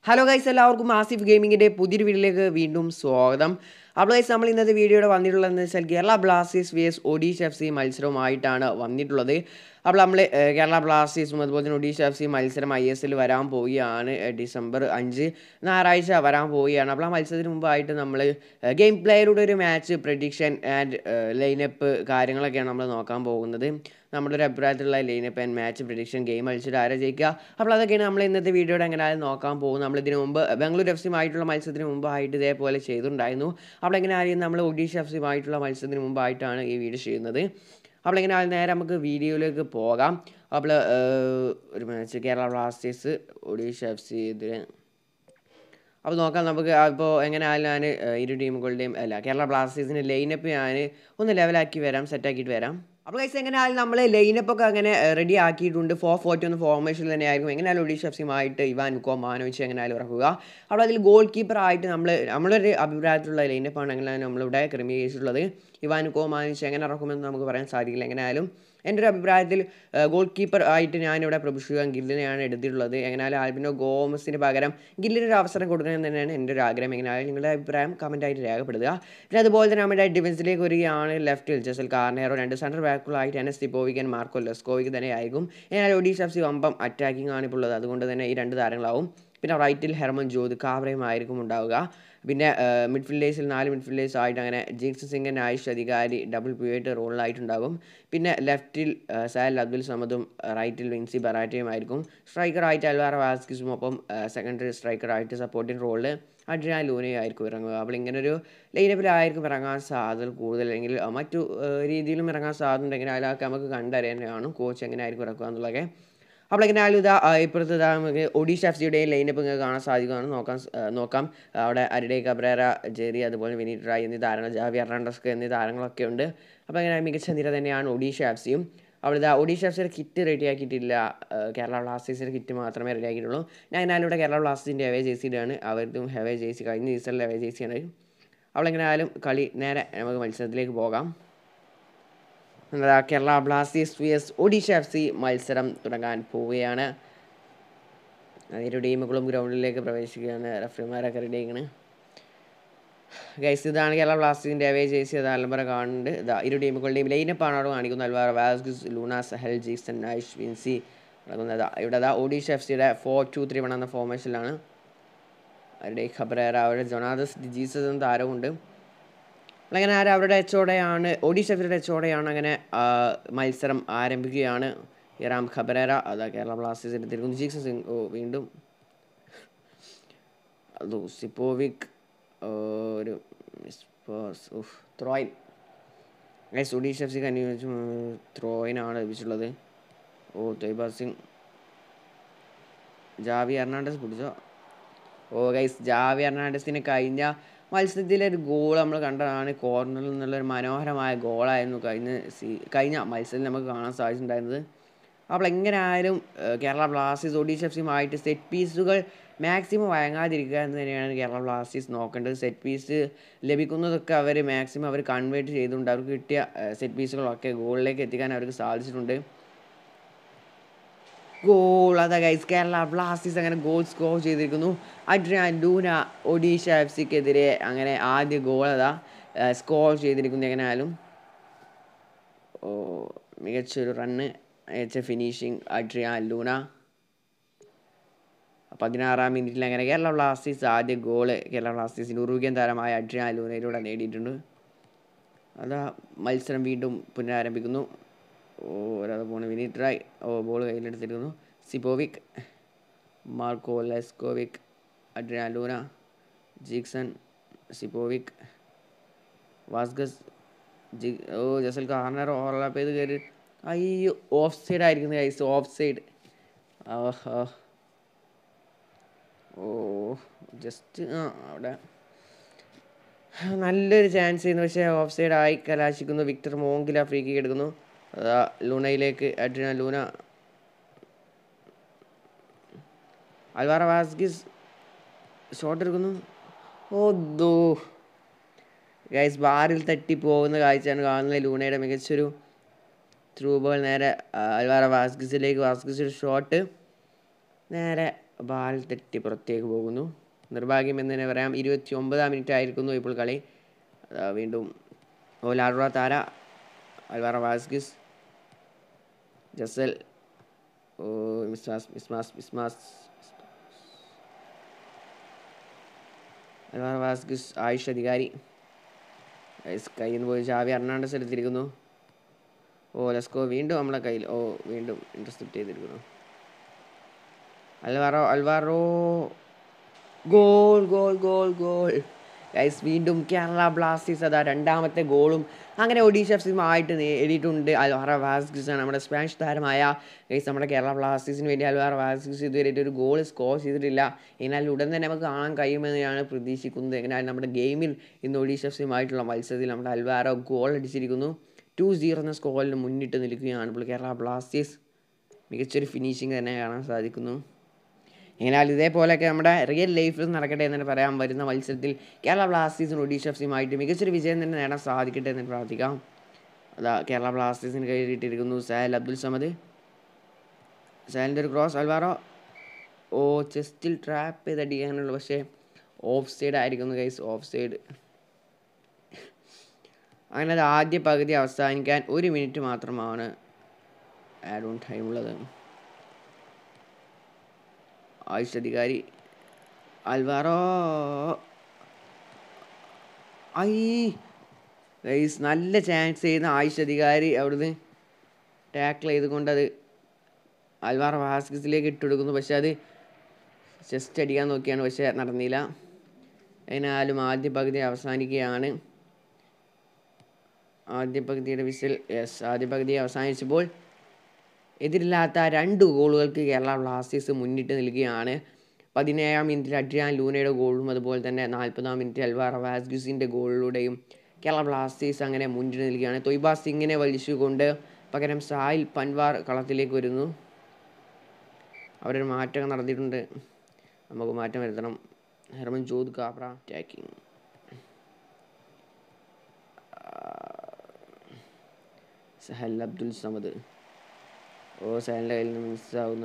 hello guys എല്ലാവർക്കും ആസിഫ് ഗെയിമിങ്ങിൻ്റെ പുതിയൊരു വീഡിയോയിലേക്ക് വീണ്ടും സ്വാഗതം അപ്പോൾ ഗൈസ് നമ്മൾ ഇന്നത്തെ വീഡിയോയുടെ വന്നിട്ടുള്ളതെന്ന് വെച്ചാൽ Kerala Blasters V S Odisha F C മത്സരവുമായിട്ടാണ് വന്നിട്ടുള്ളത് അപ്പോൾ നമ്മൾ കേരള ബ്ലാസ്റ്റേഴ്സും അതുപോലെ തന്നെ ഒഡീഷ എഫ് സി മത്സരം ഐ എസ് എൽ വരാൻ പോവുകയാണ് ഏഹ്, ഡിസംബർ അഞ്ച് ഞായറാഴ്ച വരാൻ പോവുകയാണ് അപ്പോൾ ആ മത്സരത്തിന് മുമ്പായിട്ട് നമ്മൾ ഗെയിം പ്ലേയിലൂടെ ഒരു മാച്ച് പ്രഡിക്ഷൻ ആൻഡ് ലൈനപ്പ് കാര്യങ്ങളൊക്കെയാണ് നമ്മൾ നോക്കാൻ പോകുന്നത് നമ്മുടെ ഒരു അഭിപ്രായത്തിലുള്ള lineup and match prediction game കളിച്ചിട്ട് ആരെ ജയിക്കുക അപ്പോൾ അതൊക്കെയാണ് നമ്മൾ ഇന്നത്തെ വീഡിയോയുടെ എങ്ങനെയായാലും നോക്കാൻ പോകുന്നത് നമ്മൾ ഇതിനു മുമ്പ് ബാംഗ്ലൂർ എഫ് സിയുമായിട്ടുള്ള മത്സരത്തിന് മുമ്പായിട്ട് ഇതേപോലെ ചെയ്തിട്ടുണ്ടായിരുന്നു അപ്പോൾ എങ്ങനെയായാലും നമ്മൾ ഒഡീഷ എഫ് സിയുമായിട്ടുള്ള മത്സരത്തിന് മുമ്പായിട്ടാണ് ഈ വീഡിയോ ചെയ്യുന്നത് അപ്പോൾ എങ്ങനെയായാലും നേരെ നമുക്ക് വീഡിയോയിലേക്ക് പോകാം അപ്പോൾ ഒരു match Kerala Blasters Odisha F C എതിരെ അപ്പോൾ നോക്കാം നമുക്ക് അപ്പോൾ എങ്ങനെയായാലും ഞാൻ ഇരു ടീമുകളുടെയും അല്ല കേരള ബ്ലാസ്റ്റേഴ്സിൻ്റെ ലൈനപ്പ് ഞാൻ ഒന്ന് ലെവലാക്കി വരാം സെറ്റാക്കിയിട്ട് വരാം അപ്പോൾ കൈസ് എങ്ങനെയായാലും നമ്മൾ ലൈനപ്പ് ഒക്കെ അങ്ങനെ റെഡി ആക്കിയിട്ടുണ്ട് ഫോർ ഫോർട്ടി ഒന്ന് ഫോർമേഷൻ തന്നെയായിരിക്കും എങ്ങനെയായാലും ഒഡീഷ എഫ് സിയുമായിട്ട് ഇവാൻ കോ മാനോവിച്ച് എങ്ങനെയായാലും ഇറക്കുക അപ്പോൾ അതിൽ ഗോൾ കീപ്പർ ആയിട്ട് നമ്മൾ നമ്മളൊരു അഭിപ്രായത്തിലുള്ള ലൈനപ്പാണ് എങ്ങനെയാണ് നമ്മളിവിടെ ക്രമീകരിച്ചിട്ടുള്ളത് ഇവാൻ കോ മാനോവിച്ച് എങ്ങനെ ഇറക്കുമെന്ന് നമുക്ക് പറയാൻ സാധിക്കില്ല എങ്ങനെയായാലും എൻ്റെ ഒരു അഭിപ്രായത്തിൽ ഗോൾ കീപ്പർ ആയിട്ട് ഞാനിവിടെ പ്രഭുഷുഖാൻ ഗില്ലിനെയാണ് എടുത്തിട്ടുള്ളത് എങ്ങനെയാലും ആൽബിനോ ഗോമസിന് പകരം ഗില്ലിന് ഒരു അവസരം കൊടുക്കണം തന്നെയാണ് എൻ്റെ ഒരു ആഗ്രഹം എങ്ങനെയായാലും നിങ്ങളുടെ അഭിപ്രായം കമൻ്റ് ആയിട്ട് രേഖപ്പെടുത്തുക പിന്നെ അതുപോലെ തന്നെ നമ്മുടെ ഡിഫൻസിലേക്ക് വരികയാണ് ലെഫ്റ്റിൽ ജസൽ കാർണേറോ രണ്ട് സെൻറ്റർ ബാക്കുകളായിട്ട് എൻ എസ് തിപ്പോവിക്കൻ മാർക്കോ ലെസ്കോവിക്ക് തന്നെ ആയിരിക്കും എന്നാൽ ഒഡീഷ എഫ് സി വമ്പം അറ്റാക്കിംഗ് ആണ് ഇപ്പോൾ ഉള്ളത് അതുകൊണ്ട് തന്നെ ഈ രണ്ട് താരങ്ങളാവും പിന്നെ റൈറ്റിൽ ഹെർമൻ ജോത് കാവറയും ആയിരിക്കും ഉണ്ടാവുക പിന്നെ മിഡ്ഫീൽഡേഴ്സിൽ നാല് മിഡ്ഫീൽഡേഴ്സ് ആയിട്ട് അങ്ങനെ ജിങ്സ് സിംഗൻ ആയിഷ് അധികാരി ഡബിൾ പി ആയിട്ട് റോളിലായിട്ടുണ്ടാകും പിന്നെ ലെഫ്റ്റിൽ സാൽ അബ്ദുൽ സമദും റൈറ്റിൽ വിൻസി ബറാറ്റയും ആയിരിക്കും സ്ട്രൈക്കറായിട്ട് അൽവാറ വാസ്കിസും ഒപ്പം സെക്കൻഡറി സ്ട്രൈക്കറായിട്ട് സപ്പോർട്ടിംഗ് റോളിൽ അഡ്രിയാൻ ലൂനയും ആയിരിക്കും ഇറങ്ങുക അപ്പോൾ ഇങ്ങനൊരു ലൈനപ്പിലായിരിക്കും ഇറങ്ങാൻ സാധ്യത കൂടുതൽ അല്ലെങ്കിൽ അഹ് മറ്റു ഏഹ് രീതിയിലും ഇറങ്ങാൻ സാധ്യത ഉണ്ടെങ്കിൽ അതിലൊക്കെ നമുക്ക് കണ്ടറിയാനാണ് കോച്ച് എങ്ങനെ ആയിരിക്കും ഇറക്കുക എന്നുള്ളതൊക്കെ അപ്പോൾ എങ്ങനെയായാലും ഇതാ ആ, ഇപ്പുറത്ത് ഇതാ നമുക്ക് ഒഡീഷ എഫ് സിയുടെയും ലൈനപ്പ് നിങ്ങൾക്ക് കാണാൻ സാധിക്കുന്നതാണ് നോക്കാൻ സ- ആ, നോക്കാം അവിടെ അരിഡേ കബ്രേര ജെറി അതുപോലെ വിനീത് റായ് എന്നീ താരങ്ങൾ ജാവി എർണാണ്ടസ്ക് എന്നീ താരങ്ങളൊക്കെ ഉണ്ട് അപ്പോൾ അങ്ങനെ മികച്ച നിര തന്നെയാണ് ഒഡീഷ എഫ് സിയും അവിടെ ഇതാ ഒഡീഷ എഫ് സിയുടെ കിറ്റ് റെഡി ആക്കിയിട്ടില്ല ആ, കേരള ബ്ലാസ്റ്റേഴ്സിൻ്റെ കിറ്റ് മാത്രമേ റെഡി ആക്കിയിട്ടുള്ളൂ ഞാൻ എന്നാലും ഇവിടെ കേരള ബ്ലാസ്റ്റേഴ്സിൻ്റെ എവേ ജേഴ്സിയുടെയാണ് അവരുടെയും ഹെവേ ജേഴ്സി കഴിഞ്ഞ സീസണിലെ എവേ ജേഴ്സിയാണ് അപ്പോൾ എങ്ങനെയായാലും കളി നേരെ നമുക്ക് മത്സരത്തിലേക്ക് പോകാം എന്താ Kerala Blasters V S Odisha F C മത്സരം തുടങ്ങാൻ പോവുകയാണ് ഇരു ടീമുകളും ഗ്രൗണ്ടിലേക്ക് പ്രവേശിക്കുകയാണ് റഫറിമാരൊക്കെ റെഡി ആയിക്കണ് ഗൈസ് ഇതാണ് കേരള ബ്ലാസ്റ്റേഴ്സിൻ്റെ അവേ ജേഴ്സി അത് അലമ്പറ കാണുന്നുണ്ട് ഇതാ ഇരു ടീമുകളുടെയും ലൈനപ്പാണ് അവിടെ കാണിക്കുന്നത് Alvaro Vazquez Luna Sahal Jeakson നൈഷ് വിൻസി നടക്കുന്നത് ഇവിടെ അതാ ഒഡീഷ എഫ് സിയുടെ ഫോർ ടു ത്രീ വൺ എന്ന ഫോർമേഷനിലാണ് അവരുടെ ഖബറേറ അവരുടെ ജൊനാദസ് ഡിജീസസ് എന്ന താരമുണ്ട് അങ്ങനെ ആര് അവരുടെ എച്ചോടെയാണ് ഒഡീഷ എഫിയുടെ എച്ചോടെയാണ് അങ്ങനെ ആ, മത്സരം ആരംഭിക്കുകയാണ് ഇറാം ഖബരേറ അതാ കേരള ബ്ലാസ്റ്റേഴ്സിൻ്റെ തിരുകുന്ന് ജീക്സ സിംഗ് ഓ വീണ്ടും അതോ സിപ്പോവിക് ഓ, ഒരു മിസ്പാസ് ഉഫ് ത്രോയിൻ ഗൈസ് ഒഡീഷ എഫ് സിക്ക് അനുയോജ്യം ത്രോയിനാണ് ലഭിച്ചിട്ടുള്ളത് ഓ തൊയ്ബ സിംഗ് ജാവി എർണാണ്ടസ് പിടിച്ചോ ഓ ഗൈസ് ജാവി എർണാണ്ടസിന് കഴിഞ്ഞ മത്സരത്തിലെ ഒരു ഗോൾ നമ്മൾ കണ്ടതാണ് കോർണറിൽ നിന്നുള്ള ഒരു മനോഹരമായ ഗോളായിരുന്നു കഴിഞ്ഞ സീ കഴിഞ്ഞ മത്സരത്തിൽ നമുക്ക് കാണാൻ സാധിച്ചിട്ടുണ്ടായിരുന്നത് അപ്പോൾ എങ്ങനെ ആയാലും ഏഹ്, കേരള ബ്ലാസ്റ്റേഴ്സ് ഒഡീഷ എഫ് സിയുമായിട്ട് സെറ്റ് പീസുകൾ മാക്സിമം വഴങ്ങാതിരിക്കുക എന്ന് തന്നെയാണ് കേരള ബ്ലാസ്റ്റേഴ്സ് നോക്കേണ്ടത് സെറ്റ് പീസ് ലഭിക്കുന്നതൊക്കെ അവർ മാക്സിമം അവർ കൺവേർട്ട് ചെയ്തുകൊണ്ട് അവർക്ക് കിട്ടിയ സെറ്റ് പീസുകളൊക്കെ ഗോളിലേക്ക് എത്തിക്കാൻ അവർക്ക് സാധിച്ചിട്ടുണ്ട് ഗോൾ അതാ ഗൈസ് കേരള ബ്ലാസ്റ്റേഴ്സ് അങ്ങനെ ഗോൾ സ്കോർ ചെയ്തിരിക്കുന്നു അഡ്രിയാൻ ലൂന ഒഡീഷ എഫ് സിക്കെതിരെ അങ്ങനെ ആദ്യ ഗോൾ അതാ സ്കോർ ചെയ്തിരിക്കുന്നു എങ്ങനെയായാലും ഓ മികച്ചൊരു റണ്ണ് മികച്ച ഫിനിഷിങ് അഡ്രിയാൻ ലൂന പതിനാറാം മിനിറ്റിൽ അങ്ങനെ കേരള ബ്ലാസ്റ്റേഴ്സ് ആദ്യ ഗോള് കേരള ബ്ലാസ്റ്റേഴ്സിൻ്റെ ഉറുഗ്യൻ താരമായ അഡ്രിയാൻ ലൂനയിലൂടെ നേടിയിട്ടുണ്ട് അതാ മത്സരം വീണ്ടും പുനരാരംഭിക്കുന്നു ഓ ഒരാൾ പോണ് വിനീത് റായ് ഓ ബോൾ കയ്യിലെടുത്തിരിക്കുന്നു Sipovic Marko Leskovic Adrian Luna Jeakson Sipovic Vazquez ജി ഓ ജസൽ കാർണർ ഓവർലാപ്പ് ചെയ്ത് കയറി അയ്യോ ഓഫ് സൈഡ് ആയിരിക്കുന്നു കൈസ് ഓഫ് സൈഡ് ഓ ജസ്റ്റ് ആ അവിടെ നല്ലൊരു ചാൻസ് ചെയ്യുന്നു പക്ഷേ ഓഫ് സൈഡ് ആയി കലാശിക്കുന്നു വിക്ടർ മോങ്കില ഫ്രീ കിക്ക് എടുക്കുന്നു അതാ ലൂണയിലേക്ക് Adrian Luna Alvaro Vazquez shot എടുക്കുന്നു ഓ ദോ ഗൈസ് ബാറിൽ തട്ടി പോകുന്ന കാഴ്ചയാണ് കാണുന്നത് ലൂണയുടെ മികച്ചൊരു ത്രൂ ബോൾ നേരെ ആ, അൽവാറ വാസ്കിസിലേക്ക് വാസ്കിസ് ഷോട്ട് നേരെ ബാൽ തെറ്റി പുറത്തേക്ക് പോകുന്നു നിർഭാഗ്യം എന്ന് തന്നെ പറയാം ഇരുപത്തി ഒമ്പതാം മിനിറ്റ് ആയിരിക്കുന്നു ഇപ്പോൾ കളി അതാ വീണ്ടും ഓ ലാഡ്ര താര അൽവാറ വാസ്കിസ് ജസൽ ഓ മിസ്മാസ് മിസ്മാസ് മിസ്മാസ് അൽവാറ വാസ്കിസ് ആയുഷ് അധികാരി കയ്യിൽ നിന്ന് പോയി ചാവി അർണാണ്ടസ് എടുത്തിരിക്കുന്നു ഓ ലെസ്കോ വീണ്ടും നമ്മളെ കയ്യിൽ ഓ വീണ്ടും ഇൻ്റർസെപ്റ്റ് ചെയ്തിരിക്കുന്നു Alvaro Alvaro goal goal goal goal guys വീണ്ടും കേരള ബ്ലാസ്റ്റേഴ്സ് അതാ രണ്ടാമത്തെ ഗോളും അങ്ങനെ ഒഡീഷ എഫ് സിയുമായിട്ട് നേടിയിട്ടുണ്ട് അൽവാറ വാസ്കിസ് ആണ് നമ്മുടെ സ്പാനിഷ് താരമായ ഗൈസ് നമ്മുടെ കേരള ബ്ലാസ്റ്റേഴ്സിന് വേണ്ടി അൽവാറ വാസ്കിസ് ഇതുവരെയായിട്ട് ഒരു ഗോൾ സ്കോർ ചെയ്തിട്ടില്ല എന്നാൽ ഉടൻ തന്നെ നമുക്ക് കാണാൻ കഴിയുമെന്ന് ഞാൻ പ്രതീക്ഷിക്കുന്നത് എങ്ങനെയാണ് നമ്മുടെ ഗെയിമിൽ ഇന്ന് ഒഡീഷ എഫ് സിയുമായിട്ടുള്ള മത്സരത്തിൽ നമ്മുടെ അൽവാറോ ഗോൾ അടിച്ചിരിക്കുന്നു ടു സീറോ എന്ന സ്കോറിൽ മുന്നിട്ട് നിൽക്കുകയാണ് ഇപ്പോൾ കേരള ബ്ലാസ്റ്റേഴ്സ് മികച്ചൊരു ഫിനിഷിങ് തന്നെ കാണാൻ സാധിക്കുന്നു എന്നാൽ ഇതേപോലെയൊക്കെ നമ്മുടെ റിയൽ ലൈഫിൽ നടക്കട്ടെ എന്ന് പറയാൻ വരുന്ന മത്സരത്തിൽ കേരള ബ്ലാസ്റ്റേഴ്സിന് ഒഡീഷ എഫ് സിയുമായിട്ട് മികച്ചൊരു വിജയം തന്നെ നേടാൻ സാധിക്കട്ടെ എന്ന് പ്രാർത്ഥിക്കാം അതാ കേരള ബ്ലാസ്റ്റേഴ്സിന് കയറിയിട്ടിരിക്കുന്നു സാൽ അബ്ദുൽ സമദ് സാലിൻ്റെ ഒരു ക്രോസ് അൽവാറോ ഓ ചെസ്റ്റിൽ ട്രാപ്പ് ചെയ്ത് അടിക്കാനുള്ളൂ പക്ഷേ ഓഫ് സൈഡ് ആയിരിക്കുന്നു ഗൈസ് ഓഫ് സൈഡ് അങ്ങനെ അത് ആദ്യ പകുതി അവസാനിക്കാൻ ഒരു മിനിറ്റ് മാത്രമാണ് ആഡ് ഓൺ ടൈം ഉള്ളത് ആയുഷ് അധികാരി അൽവാറോ ഐ ഗൈസ് നല്ല ചാൻസ് ചെയ്യുന്ന ആയുഷ് അധികാരി അവിടുന്ന് ടാക്കിൾ ചെയ്തുകൊണ്ട് അത് അൽവാറ വാസ്കിസിലേക്ക് ഇട്ടുകൊടുക്കുന്നു പക്ഷെ അത് ജസ്റ്റ് അടിക്കാൻ നോക്കിയാണ് പക്ഷെ നടന്നില്ല അതിനാലും ആദ്യ പകുതി അവസാനിക്കുകയാണ് ആദ്യ പകുതിയുടെ വിസിൽ യെസ് ആദ്യ പകുതി അവസാനിച്ചപ്പോൾ എതിരില്ലാത്ത രണ്ട് ഗോളുകൾക്ക് കേരള ബ്ലാസ്റ്റേഴ്സ് മുന്നിട്ട് നിൽക്കുകയാണ് പതിനേഴാം മിനിറ്റിൽ അഡ്രിയാൻ ലൂനയുടെ ഗോളും അതുപോലെ തന്നെ നാൽപ്പതാം മിനിറ്റിൽ അൽവാറ വാസ്ഗുസിൻ്റെ ഗോളിലൂടെയും കേരള ബ്ലാസ്റ്റേഴ്സ് അങ്ങനെ മുന്നിട്ട് നിൽക്കുകയാണ് തൊയ്ബ സിംഗിനെ വലിച്ചുകൊണ്ട് പകരം സാഹിൽ പൻവാർ കളത്തിലേക്ക് വരുന്നു അവരൊരു മാറ്റം നടത്തിയിട്ടുണ്ട് നമുക്ക് മാറ്റം വരുത്തണം ഹെർമൻ ജോദ് കാബ്ര ടാക്കിങ് സഹൽ അബ്ദുൽ സമദ് ഓ സഹലിൻ്റെ കയ്യിൽ നിന്ന് മിസ്സാവുന്നു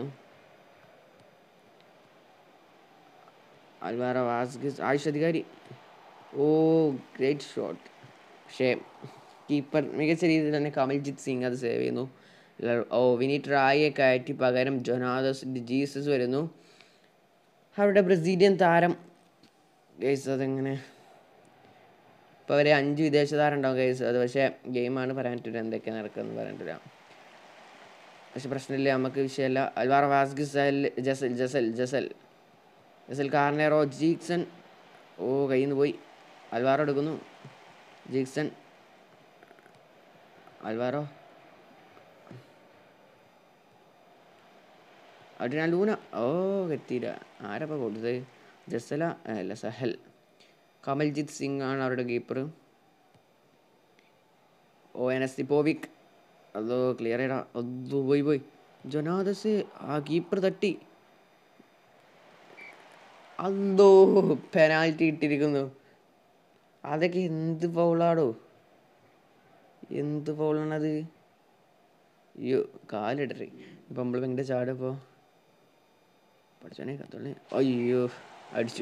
അൽവാറ വാസ്കിസ് ആയുഷ് അധികാരി ഓ ഗ്രേറ്റ് ഷോട്ട് പക്ഷേ കീപ്പർ മികച്ച രീതിയിൽ തന്നെ കമൽജിത്ത് സിംഗ് അത് സേവ് ചെയ്യുന്നു ഓ വിനീത് റായെ കയറ്റി പകരം ജൊനാദസ് ജീസസ് വരുന്നു അവരുടെ ബ്രസീലിയൻ താരം ഗൈസ് അതെങ്ങനെ ഇപ്പോൾ അവരെ അഞ്ച് വിദേശ താരം ഉണ്ടാവും ഗൈസ് അത് പക്ഷേ ഗെയിമാണ് പറയാൻ പറ്റില്ല എന്തൊക്കെയാണ് നടക്കുന്നത് പറയാൻ പറ്റില്ല പക്ഷെ പ്രശ്നമില്ല നമുക്ക് വിഷയമല്ല അൽവാറ വാസ്കിസ് ജസൽ ജസൽ ജസൽ ജസൽ കാർണേറോ ജീക്സൺ ഓ കയ്യിൽ നിന്ന് പോയി അൽവാറോ എടുക്കുന്നു ജീക്സൺ അൽവാറോ അടിനാ ലൂന ഓ എത്തിയില്ല ആരപ്പോൾ കൊടുത്തത് ജസല അല്ല സഹൽ കമൽജിത്ത് സിംഗ് ആണ് അവരുടെ കീപ്പർ ഓ എൻ എസ് പോവിക് അതോ ക്ലിയർ ചെയ്യടാ അതോ പോയി പോയി ജൊനാദസ് ആ കീപ്പർ തട്ടി അതോ പെനാൽറ്റി ഇട്ടിരിക്കുന്നു അതൊക്കെ എന്ത് ഫൗളാടോ എന്ത് ഫൗളാണത് അയ്യോ കാലിടറി ഇപ്പം നമ്മൾ ഭയങ്കര ചാടിപ്പോൾ പഠിച്ചോനെ കത്തോളെ അയ്യോ അടിച്ചു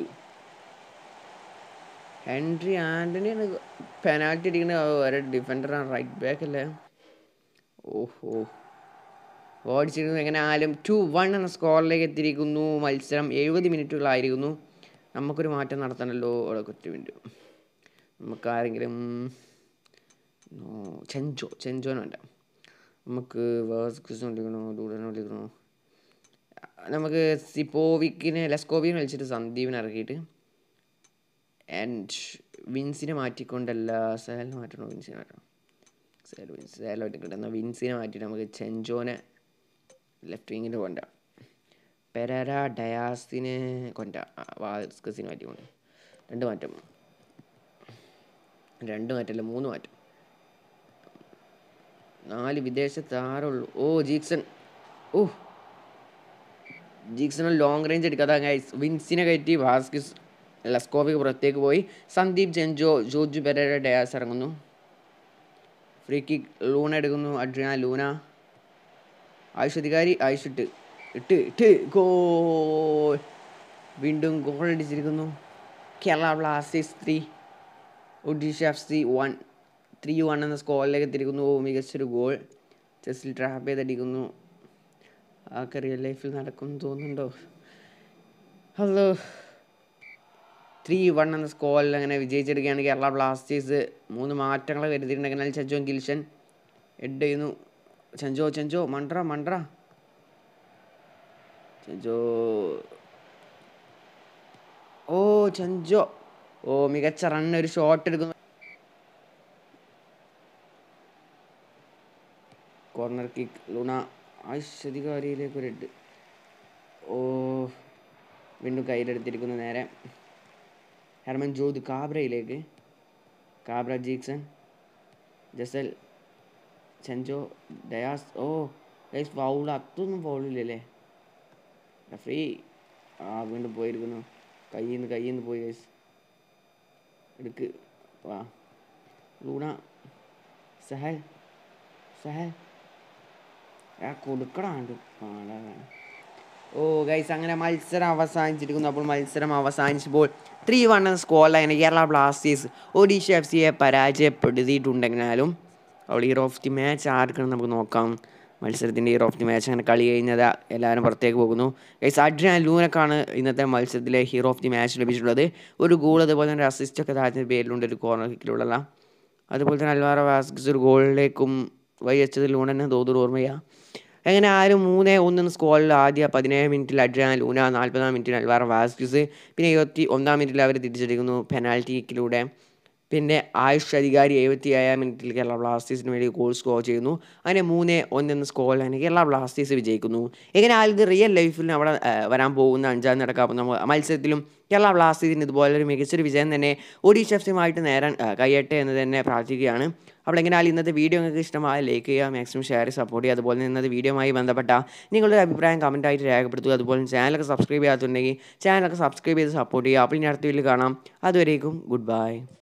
ഹെൻറി ആൻ്റണിയാണ് പെനാൽറ്റി അടിക്കുന്ന ഒരു ഡിഫൻഡറാണ് റൈറ്റ് ബാക്ക് അല്ലേ ഓഹോ ഓടിച്ചിരുന്നു എങ്ങനെ ആയാലും ടു വൺ എന്ന സ്കോറിലേക്ക് എത്തിയിരിക്കുന്നു മത്സരം എഴുപത് മിനിറ്റുകളായിരിക്കുന്നു നമുക്കൊരു മാറ്റം നടത്തണമല്ലോ അവിടെ ഒറ്റ മിനിറ്റ് നമുക്ക് ആരെങ്കിലും ചെഞ്ചോ ചെഞ്ചോന് വേണ്ട നമുക്ക് വേഴ്സ്ക്രിസ് വിളിക്കണോ ഡൂഡനെ വിളിക്കണോ നമുക്ക് സിപ്പോവിക്കിനെ ലെസ്കോവിനെ വിളിച്ചിട്ട് സന്ദീപിനെ ഇറക്കിയിട്ട് ആൻഡ് വിൻസിനെ മാറ്റിക്കൊണ്ടല്ല സഹലിനെ മാറ്റണോ വിൻസിനെ മാറ്റണോ സഹൽ വിൻസ് സഹൽ മാറ്റിക്കൊണ്ട് എന്നാൽ വിൻസിനെ മാറ്റിയിട്ട് നമുക്ക് ചെഞ്ചോനെ ലെഫ്റ്റ് വിങ്ങിൻ്റെ കൊണ്ട പെരര ഡയാസിനെ കൊണ്ട വാസ്കസിനെ മാറ്റിക്കൊണ്ട് രണ്ട് മാറ്റം രണ്ട് മാറ്റമല്ല മൂന്ന് മാറ്റം നാല് വിദേശ താരമുള്ളൂ ഓ ജീക്സൺ ഓ ജീക്സൺ ലോങ് റേഞ്ച് എടുക്കാതെ ഗൈസ് വിൻസിനെ കയറ്റി വാസ്കിസ് ലസ്കോവിക്ക് പുറത്തേക്ക് പോയി Sandeep Chencho Jorge Pereyra Diaz ഇറങ്ങുന്നു ഫ്രീ കിക്ക് ലൂണ എടുക്കുന്നു അഡ്രിയ ലൂന ആയുഷ് അധികാരി ആയുഷിട്ട് ഇട്ട് ഇട്ട് ഗോൾ വീണ്ടും ഗോൾ അടിച്ചിരിക്കുന്നു Kerala Blasters three Odisha F C one three one എന്ന സ്കോറിലേക്ക് എത്തിയിരിക്കുന്നു ഓ മികച്ചൊരു ഗോൾ ചെസ്സിൽ ട്രാപ്പ് ചെയ്തടിക്കുന്നു ആക്കെ റിയൽ ലൈഫിൽ നടക്കും തോന്നുന്നുണ്ടോ ഹലോ ത്രീ വൺ എന്ന സ്കോറിൽ അങ്ങനെ വിജയിച്ചെടുക്കുകയാണ് കേരള ബ്ലാസ്റ്റേഴ്സ് മൂന്ന് മാറ്റങ്ങൾ വരുത്തിയിട്ടുണ്ടെങ്കിൽ ചെഞ്ചോ ഗിൽഷൻ എഡ് ചെയ്യുന്നു ചെഞ്ചോ ചെഞ്ചോ മണ്ട്ര മണ്ട്ര ചെഞ്ചോ ഓ ചെഞ്ചോ ഓ മികച്ച റൺ ഒരു ഷോട്ട് എടുക്കുന്നു കോർണർ കിക്ക് ലൂണ ഐശ്വതികാരിയിലേക്ക് ഒരു ഹെഡ് ഓ വീണ്ടും കയ്യിലെടുത്തിരിക്കുന്നു നേരെ ഹെർമൻ ജോദ് കാബ്രയിലേക്ക് കാബ്ര ജീക്സൺ ജസൽ ചെഞ്ചോ ഡയാസ് ഓ ഗൈസ് ഫൗൾ അതൊന്നും ഫൗളില്ലല്ലേ ഫ്രീ ആ വീണ്ടും പോയിരിക്കുന്നു കയ്യിൽ നിന്ന് കയ്യിൽ നിന്ന് പോയി ഗൈസ് എടുക്ക് വാ ലൂണ സഹൽ സഹൽ ആ കൊടുക്കടാണ്ട് പാടാ ഓ ഗൈസ് അങ്ങനെ മത്സരം അവസാനിച്ചിരിക്കുന്നു അപ്പോൾ മത്സരം അവസാനിച്ചപ്പോൾ ത്രീ വൺ എന്ന സ്കോറിലാണ് കേരള ബ്ലാസ്റ്റേഴ്സ് ഒഡീഷ എഫ് സിയെ പരാജയപ്പെടുത്തിയിട്ടുണ്ടെങ്കിലും അവൾ ഹീറോ ഓഫ് ദി മാച്ച് ആർക്കാണ് നമുക്ക് നോക്കാം മത്സരത്തിൻ്റെ ഹീറോ ഓഫ് ദി മാച്ച് അങ്ങനെ കളി കഴിഞ്ഞത് എല്ലാവരും പുറത്തേക്ക് പോകുന്നു ഗൈസ് അഡ്രിയാൻ ലൂനക്കാണ് ഇന്നത്തെ മത്സരത്തിലെ ഹീറോ ഓഫ് ദി മാച്ച് ലഭിച്ചിട്ടുള്ളത് ഒരു ഗോൾ അതുപോലെ തന്നെ അസിസ്റ്റ് ഒക്കെ താഴ്ന്ന പേരിലുണ്ട് ഒരു കോർണർ കിക്കിലുള്ള അതുപോലെ തന്നെ അൽവാറ വാസ്കിസ് ഒരു ഗോളിലേക്കും വഴിവെച്ചത് ലൂണനെ തോതൊരു ഓർമ്മയാണ് അങ്ങനെ ആരും മൂന്ന് ഒന്നെന്ന സ്കോറിൽ ആദ്യ പതിനേഴ് മിനിറ്റിൽ അഡ്രിയാൻ ലൂന നാൽപ്പതാം മിനിറ്റിൽ അൽവാറ വാസ്കിസ് പിന്നെ ഇരുപത്തി ഒന്നാം മിനിറ്റിൽ അവർ തിരിച്ചടിക്കുന്നു പെനാൽറ്റി കിക്കിലൂടെ പിന്നെ ആയുഷ് അധികാരി എഴുപത്തി ഏഴാം മിനിറ്റിൽ കേരള ബ്ലാസ്റ്റേഴ്സിന് വേണ്ടി ഗോൾ സ്കോർ ചെയ്യുന്നു അങ്ങനെ മൂന്ന് ഒന്നെന്ന സ്കോറിലാണ് കേരള ബ്ലാസ്റ്റേഴ്സ് വിജയിക്കുന്നു എങ്ങനെ ആയത് റിയൽ ലൈഫിൽ അവിടെ ആ, വരാൻ പോകുന്ന അഞ്ചാം നടക്കാവുന്ന മത്സരത്തിലും കേരള ബ്ലാസ്റ്റേഴ്സിന് ഇതുപോലൊരു മികച്ചൊരു വിജയം തന്നെ ഒഡീഷ എഫ് സിയുമായിട്ട് നേരാൻ ആ, കഴിയട്ടെ എന്ന് തന്നെ പ്രാർത്ഥിക്കുകയാണ് അപ്പോൾ എങ്ങനെയാലും ഇന്നത്തെ വീഡിയോ നിങ്ങൾക്ക് ഇഷ്ടമായ ലൈക്ക് ചെയ്യുക മാക്സിമം ഷെയർ സപ്പോർട്ട് ചെയ്യുക അതുപോലെ തന്നെ ഇന്നത്തെ വീഡിയോയുമായി ബന്ധപ്പെട്ട നിങ്ങളുടെ അഭിപ്രായം കമൻറ്റായിട്ട് രേഖപ്പെടുത്തുക അതുപോലെ തന്നെ ചാനലൊക്കെ സബ്സ്ക്രൈബ് ചെയ്യാത്തുണ്ടെങ്കിൽ ചാനലൊക്കെ സബ്സ്ക്രൈബ് ചെയ്ത് സപ്പോർട്ട് ചെയ്യുക അപ്പോൾ ഇനി അടുത്ത വീഡിയോ കാണാം അതുവരേക്കും ഗുഡ് ബൈ